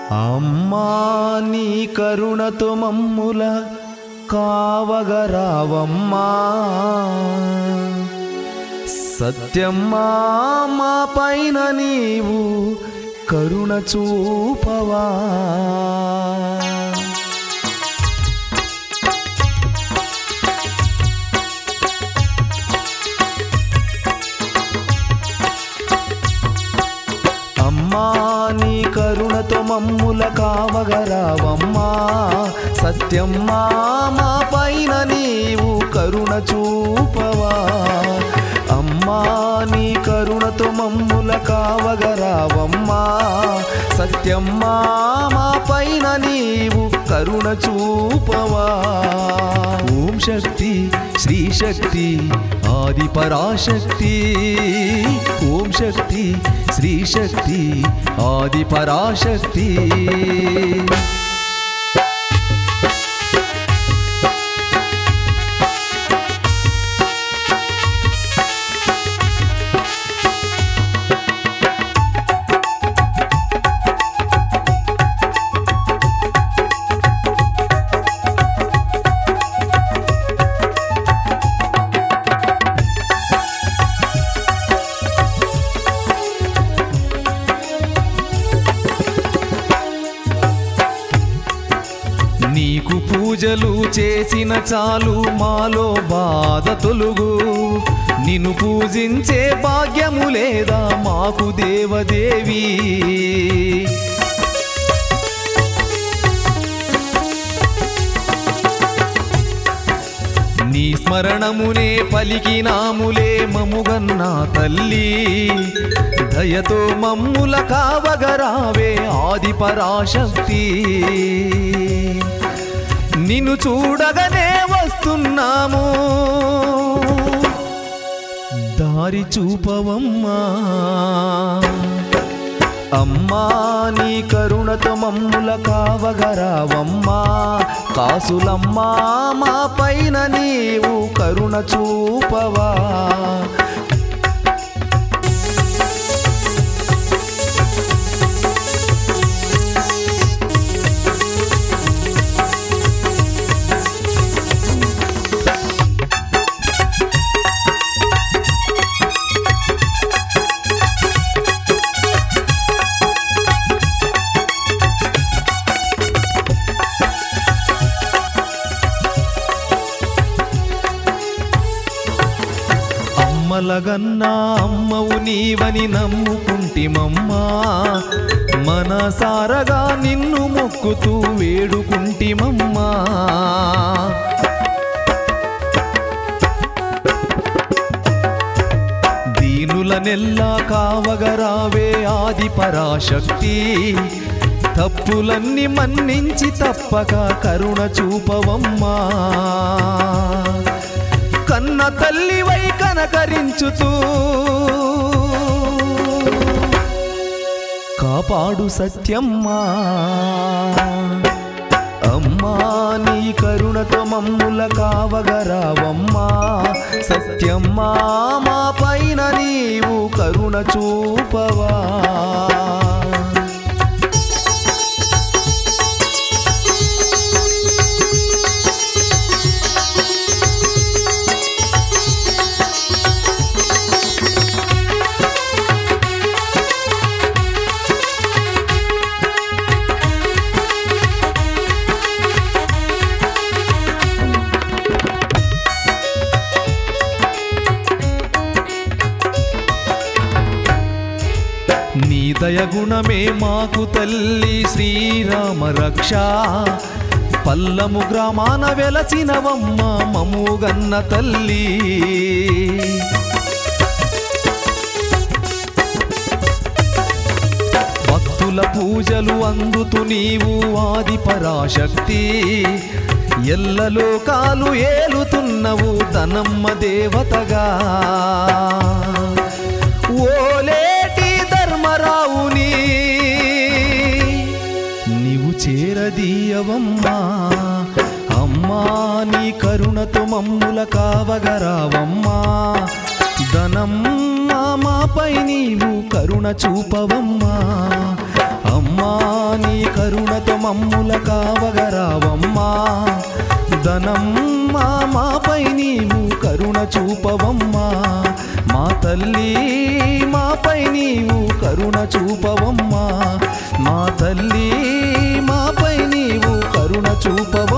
అమ్మా నీ కరుణతో మమ్ముల కావగరావమ్మా సత్యమ్మా మా పైన నీవు కరుణ చూపవా అమ్మా నీ కరుణతో మమ్ముల కావగరావమ్మా సత్యమ్మా మా పైన నీవు కరుణ చూపవా అమ్మా నీ కరుణతో మమ్ముల కావగరావమ్మా సత్యమ్మా మా పైన నీవు కరుణ చూపవా ఓం శక్తి శ్రీ శక్తి ఆది పరాశక్తి ఓం శక్తి శ్రీ శక్తి ఆది పరాశక్తి నీకు పూజలు చేసిన చాలు మాలో బాధ తొలుగు నిన్ను పూజించే భాగ్యము లేదా మాకు దేవదేవి నీ స్మరణమునే పలికినాములే మముగన్న తల్లి దయతో మమ్ముల కావగరావే ఆది పరాశక్తి నిన్ను చూడగానే వస్తున్నాము దారి చూపవమ్మా అమ్మా నీ కరుణతో మమ్ముల కావగరావమ్మా కాసులమ్మా మా పైన నీవు కరుణ చూపవా అమ్మలగన్నా అమ్మవు నీవని నమ్ముకుంటిమమ్మా మనసారగా నిన్ను మొక్కుతూ వేడుకుంటిమమ్మా దీనుల నెల్లా కావగరావే ఆది పరాశక్తి తప్పులన్నీ మన్నించి తప్పక కరుణ చూపవమ్మా కన్న తల్లివై కనకరించుతూ కాపాడు సత్యమ్మా అమ్మా నీ కరుణతో మమ్ముల కావగరావమ్మా సత్యమ్మా మా పైన నీవు కరుణ చూపవా నీ దయగుణమే మాకు తల్లి శ్రీరామ రక్ష పల్లము గ్రామాన వెలసినవమ్మ మముగన్న తల్లి భక్తుల పూజలు అందుతూ నీవు ఆది పరాశక్తి ఎల్లలోకాలు ఏలుతున్నవు తనమ్మ దేవతగా ఓలేటి ధర్మరావుని నీవు చేరదీయవమ్మా అమ్మా నీ కరుణతో మమ్ముల కావగరావమ్మా ధనమ్మా మాపై నీవు కరుణ చూపవమ్మా అమ్మా నీ కరుణతో మమ్ముల కావగరావమ్మా ధనమ్మా మాపై నీవు కరుణ చూపవమ్మా మా తల్లి మాపై నీవు కరుణ చూపవమ్మా మా తల్లి మాపై నీవు కరుణ చూపవమ్మా